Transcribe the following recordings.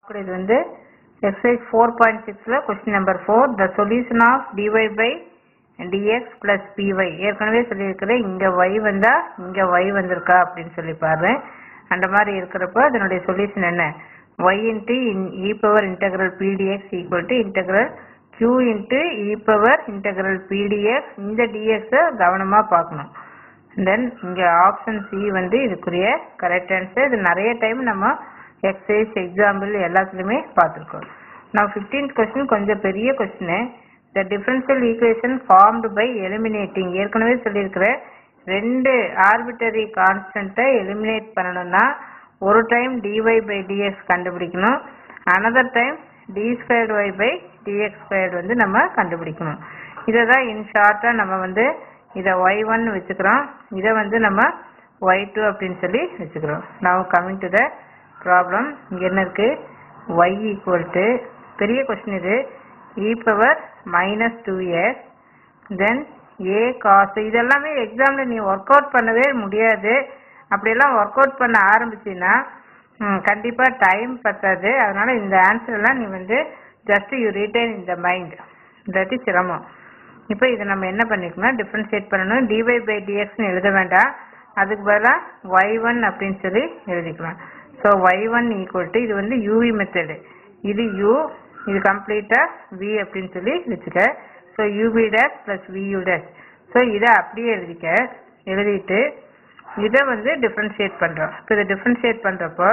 பார்க்கக்கூடியது வந்து exercise four point சிக்ஸில் question number four the solution of dy by dx plus py ஏற்கனவே சொல்லியிருக்கிறேன் இங்கே ஒய் வந்தா இங்கே ஒய் வந்திருக்கா அப்படின்னு சொல்லி பாருங்க அந்த மாதிரி இருக்கிறப்ப அதனுடைய சொல்யூஷன் என்ன y into e power integral pdx equal to integral q into e power integral pdx இந்த டிஎக்ஸை கவனமாக பார்க்கணும் தென் இங்கே ஆப்ஷன் சி வந்து இதுக்குரிய கரெக்ட் ஆன்சர் இது நிறைய டைம் நம்ம எக்ஸசைஸ் எக்ஸாம்பிள் எல்லாத்துலேயுமே பார்த்துருக்கோம் நான் ஃபிஃப்டீன்த் கொஸ்டின் கொஞ்சம் பெரிய question the differential equation formed by eliminating ஏற்கனவே சொல்லியிருக்கிறேன் ரெண்டு ஆர்பிட்டரி கான்ஸ்டன்ட்டை எலிமினேட் பண்ணணும்னா ஒரு டைம் டிஒய் பை டிஎக்ஸ் கண்டுபிடிக்கணும் another time d squared y by dx squared வந்து நம்ம கண்டுபிடிக்கணும் இதை தான் இன் ஷார்ட்டாக நம்ம வந்து இதை ஒய் ஒன் வச்சுக்கிறோம் இதை வந்து நம்ம ஒய் டூ அப்படின்னு சொல்லி வச்சுக்கிறோம் now coming to the problem இங்கே என்ன இருக்கு ஒய் ஈக்குவல் டு பெரிய கொஸ்டின் இது e power minus two x then a cos இதெல்லாமே எக்ஸாம்ல நீ ஒர்க் அவுட் பண்ணவே முடியாது அப்படியெல்லாம் ஒர்க் அவுட் பண்ண ஆரம்பிச்சின்னா கண்டிப்பா டைம் பத்தாது அதனால இந்த ஆன்சர் எல்லாம் நீ வந்து ஜஸ்ட் யூ ரிட்டைன் இந்த மைண்ட் இல்லாட்டி சிரமம் இப்போ இதை நம்ம என்ன பண்ணிக்கணும் டிஃபரன்ஷியேட் பண்ணணும் டிஒய் பை டிஎக்ஸ்னு எழுத வேண்டாம் அதுக்கு பதிலாக ஒய் ஒன் அப்படின்னு சொல்லி எழுதிக்கலாம் so y one equal to இது வந்து யூவி மெத்தடு இது யூ இது கம்ப்ளீட்டாக வி அப்படின்னு சொல்லி வச்சுக்க so uv dash plus vu dash so இதை அப்படியே எழுதிக்க எழுதிட்டு இதை வந்து டிஃப்ரென்ஷியேட் பண்ணுறோம் இப்போ இதை டிஃப்ரென்ஷியேட் பண்ணுறப்போ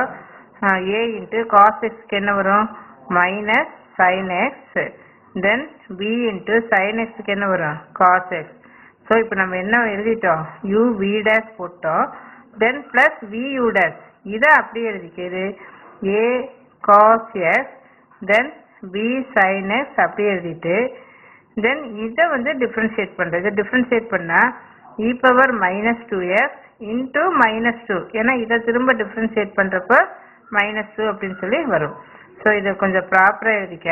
ஏ இன்ட்டு காஸ் எக்ஸ்க்கு என்ன வரும் minus sine x then b into sine எக்ஸ்க்கு என்ன வரும் காஸ் எக்ஸ் ஸோ இப்போ நம்ம என்ன எழுதிட்டோம் யூ வி டேஷ் போட்டோம் then plus v u dash இதை அப்படியே எழுதிக்கிறது a cos x then b sine x அப்படியே எழுதிட்டு தென் இதை வந்து டிஃப்ரென்ஷியேட் பண்ணுறது இதை டிஃப்ரென்ஷியேட் பண்ணால் e power minus two x into minus two ஏன்னா இதை திரும்ப டிஃப்ரென்ஷியேட் பண்ணுறப்ப மைனஸ் டூ அப்படின்னு சொல்லி வரும் ஸோ இதை கொஞ்சம் ப்ராப்பராக எழுதிக்க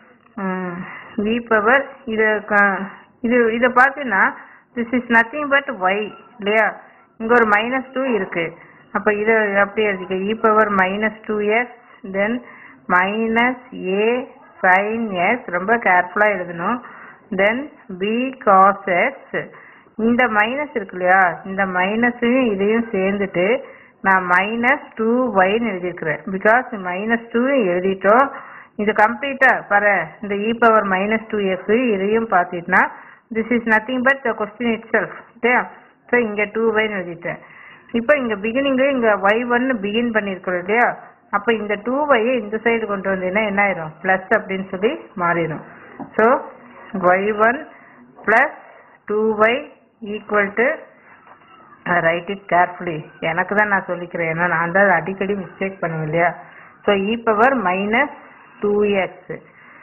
இ பவர் இது க- இது இதை பார்த்தீங்கன்னா this is nothing but y இல்லையா இங்கே ஒரு மைனஸ் டூ இருக்கு அப்போ இதை அப்படியே எழுதிக்க e power minus two x then minus a sine x ரொம்ப கேர்ஃபுல்லாக எழுதணும் தென் பி காஸ் எக்ஸ் இந்த மைனஸ் இருக்கு இல்லையா இந்த மைனஸையும் இதையும் சேர்ந்துட்டு நான் மைனஸ் டூ ஒய்னு எழுதியிருக்கிறேன் பிகாஸ் மைனஸ் டூ எழுதிட்டோம் இது கம்ப்ளீட்டாக பாரு இந்த e power minus two x இதையும் பார்த்துட்டுனா this is nothing but the question itself இல்லையா ஸோ இங்கே டூ ஒய்னு எழுதிட்டேன் இப்போ இங்கே பிகினிங்கு இங்கே ஒய் ஒன்னு பிகின் பண்ணியிருக்கிறோம் இல்லையா அப்போ இந்த டூ ஒய்யை இந்த சைடு கொண்டு வந்தீங்கன்னா என்ன ஆயிரும் ப்ளஸ் அப்படின்னு சொல்லி மாறிடும் so y one plus two y equal to write it carefully எனக்கு தான் நான் சொல்லிக்கிறேன் ஏன்னா நான் தான் அடிக்கடி மிஸ்டேக் பண்ணுவேன் இல்லையா so e power minus two x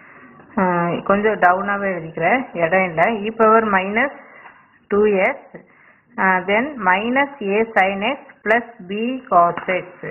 கொஞ்சம் டவுனாகவே எழுதிக்கிறேன் இடம் இல்லை e power minus two x then minus a sine x plus b cos x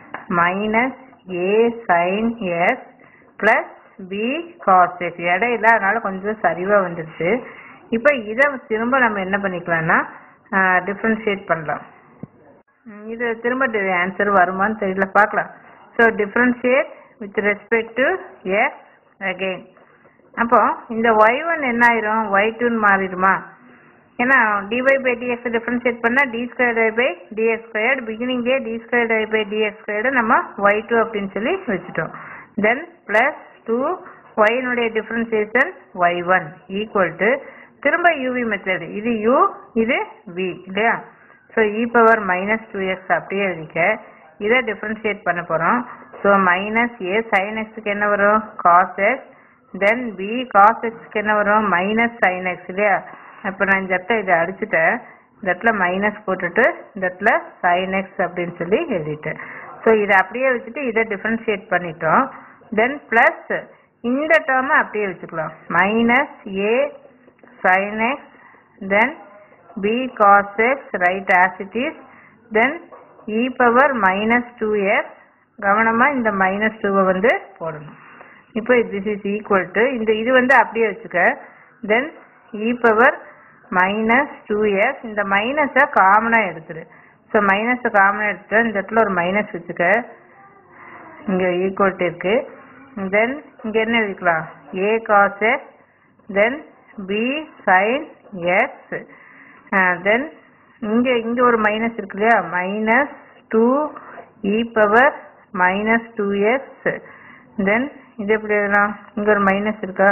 minus a sine x plus b cos x இடம் இல்லை அதனால கொஞ்சம் சரிவாக வந்துடுச்சு இப்போ இதை திரும்ப நம்ம என்ன பண்ணிக்கலாம்னா டிஃப்ரென்ஷியேட் பண்ணலாம் ம், இது திரும்ப ஆன்சர் வருமான்னு தெரியல பார்க்கலாம் so differentiate with respect to x again அப்போ இந்த ஒய் ஒன் என்ன ஆயிரும் ஒய் டூன்னு மாறிடுமா ஏன்னா டிஒய் பை டிஎக்ஸ் டிஃபரன்ஷியேட் பண்ணால் d square y by dx squared பிகினிங்கே d square y by dx squared நம்ம ஒய் டூ அப்படின்னு சொல்லி வச்சுட்டோம் தென் ப்ளஸ் டூ ஒய்னுடைய differentiation y one equal to திரும்ப யூவி மெத்தட் இது யூ இது வி இல்லையா so e power minus two x அப்படியே எழுதிக்க இதை டிஃபரன்ஷியேட் பண்ண போகிறோம் ஸோ மைனஸ் ஏ சைன் எக்ஸுக்கு என்ன வரும் cos x then b cos எக்ஸ்க்கு என்ன வரும் மைனஸ் சைன் எக்ஸ் இல்லையா இப்போ நான் இந்த இடத்துல இதை அடிச்சுட்டேன் இந்த இடத்துல மைனஸ் போட்டுட்டு இந்த இடத்துல சைன் எக்ஸ் அப்படின்னு சொல்லி எழுதிட்டேன் ஸோ இதை அப்படியே வச்சுட்டு இதை டிஃபரன்ஷியேட் பண்ணிட்டோம் தென் ப்ளஸ் இந்த டேர்மை அப்படியே வச்சுக்கலாம் minus a sin x then b cos x right as it is then e power minus 2x கவனமா இந்த மைனஸ் டூவை வந்து போடணும் இப்போ திஸ் இஸ் ஈக்குவல் டு இந்த இது வந்து அப்படியே வச்சுக்க then e power minus two x இந்த மைனஸை காமனாக எடுத்துரு ஸோ மைனஸை காமனாக எடுத்துட்டு இந்த இடத்துல ஒரு மைனஸ் வச்சுக்க இங்கே ஈக்குவல் இருக்கு தென் இங்க என்ன எழுதிக்கலாம் a cos x then b sine x then இங்க இங்க ஒரு மைனஸ் இருக்கு இல்லையா minus two e power minus two x then இது எப்படி எழுதலாம் இங்க ஒரு மைனஸ் இருக்கா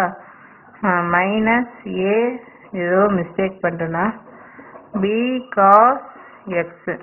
மைனஸ் ஏ ஏதோ மிஸ்டேக் பண்றேன்னா பி காஸ் எக்ஸ்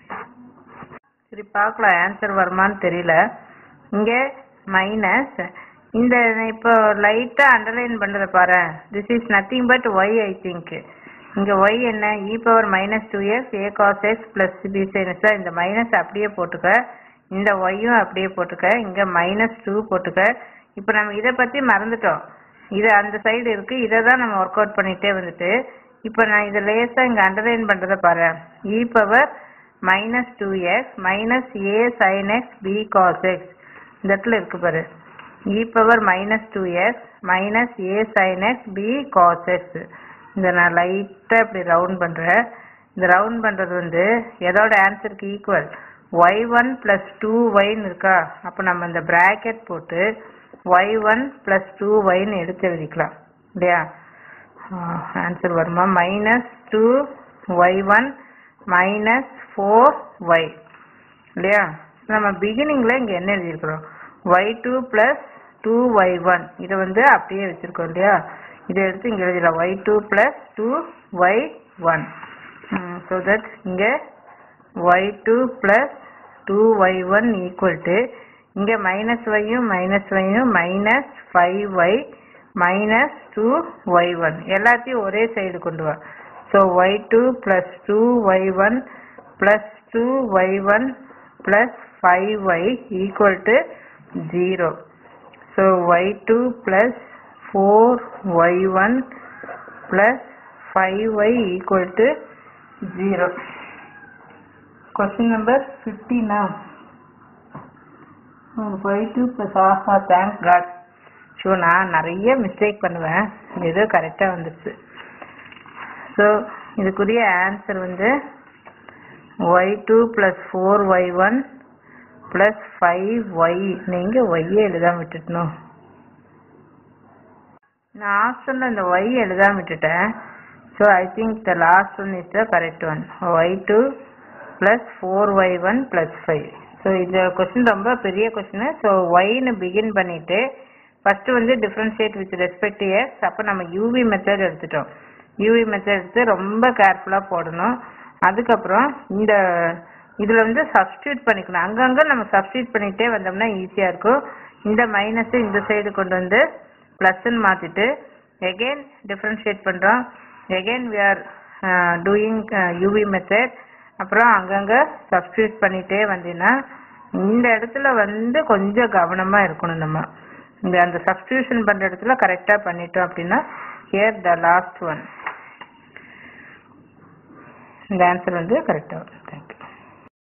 சரி பார்க்கலாம் ஆன்சர் வருமான்னு தெரியல இங்க மைனஸ் இந்த இப்போ லைட்டா அண்டர்லைன் பண்றத பாரு this is nothing but y I think இங்க ஒய் என்ன e power minus two x a cos x plus b sine x இந்த மைனஸ் அப்படியே போட்டுக்க இந்த ஒய்யும் அப்படியே போட்டுக்க இங்க மைனஸ் டூ போட்டுக்க இப்போ நம்ம இதை பத்தி மறந்துட்டோம் இது அந்த சைடு இருக்கு இதை தான் நம்ம ஒர்க் அவுட் பண்ணிட்டே வந்துட்டு இப்போ நான் இதை லேசா இங்க அண்டர்லைன் பண்றத பாரு e power minus two x minus a sine x b cos x இந்த இடத்துல இருக்கு பாரு e power minus two x minus a sine x b cos x இந்த நான் லைட்டா இப்படி ரவுண்ட் பண்றேன் இந்த ரவுண்ட் பண்றது வந்து எதோட ஆன்சருக்கு equal y one plus two ஒய்ன்னு இருக்கா அப்போ நம்ம இந்த பிராக்கெட் போட்டு ஒய் ஒன் பிளஸ் டூ ஒய்ன்னு எடுத்து எழுதிக்கலாம் இல்லையா ஆன்சர் வருமா minus two y one minus four y இல்லையா நம்ம பிகினிங்ல இங்க என்ன எழுதியிருக்கிறோம் y two plus two y one இதை வந்து அப்படியே வச்சிருக்கோம் இல்லையா இதை எடுத்து இங்க எழுதிடலாம் y two plus two y one so that இங்க y two plus two y one equal to இங்க மைனஸ் ஒய்யும் மைனஸ் ஒய்யும் minus five y minus two y one எல்லாத்தையும் ஒரே சைடு கொண்டு வா so y two plus two y one plus two y one plus five y equal to zero so y two plus four y one plus five y equal to zero question number ஃபிஃப்டினா y two plus ஆஹா thank God so நான் நிறைய mistake பண்ணுவேன் ஏதோ கரெக்டாக வந்துருச்சு so இதுக்குரிய answer வந்து y two plus four y one plus five y நீங்கள் ஒய்யே எழுதாம விட்டுட்டணும் நான் ஆப்ஷனில் இந்த ஒய் எழுதாம விட்டுட்டேன் so I think the last one is the correct one y two plus four y one plus five so இந்த கொஸ்டின் ரொம்ப பெரிய கொஸ்டின் ஸோ ஒய்னு பிகின் பண்ணிட்டு ஃபர்ஸ்ட் வந்து டிஃபரன்ஷியேட் வித் ரெஸ்பெக்ட் எக்ஸ் அப்போ நம்ம யூவி மெத்தட் எடுத்துட்டோம் யூவி மெத்தட் எடுத்து ரொம்ப கேர்ஃபுல்லாக போடணும் அதுக்கப்புறம் இந்த இதில் வந்து சப்ஸ்டியூட் பண்ணிக்கணும் அங்கங்கே நம்ம சப்ஸ்டியூட் பண்ணிகிட்டே வந்தோம்னா ஈஸியாக இருக்கும் இந்த மைனஸை இந்த சைடு கொண்டு வந்து ப்ளஸ்ன்னு மாற்றிட்டு எகெயின் டிஃப்ரென்ஷியேட் பண்ணுறோம் again we are doing uv method அப்புறம் அங்கங்கே சப்ஸ்டியூட் பண்ணிகிட்டே வந்தீங்கன்னா இந்த இடத்துல வந்து கொஞ்சம் கவனமாக இருக்கணும் நம்ம இந்த அந்த சப்ஸ்டியூஷன் பண்ணுற இடத்துல கரெக்டாக பண்ணிட்டோம் அப்படின்னா ஹியர் த லாஸ்ட் ஒன் இந்த ஆன்சர் வந்து கரெக்டாக வரும்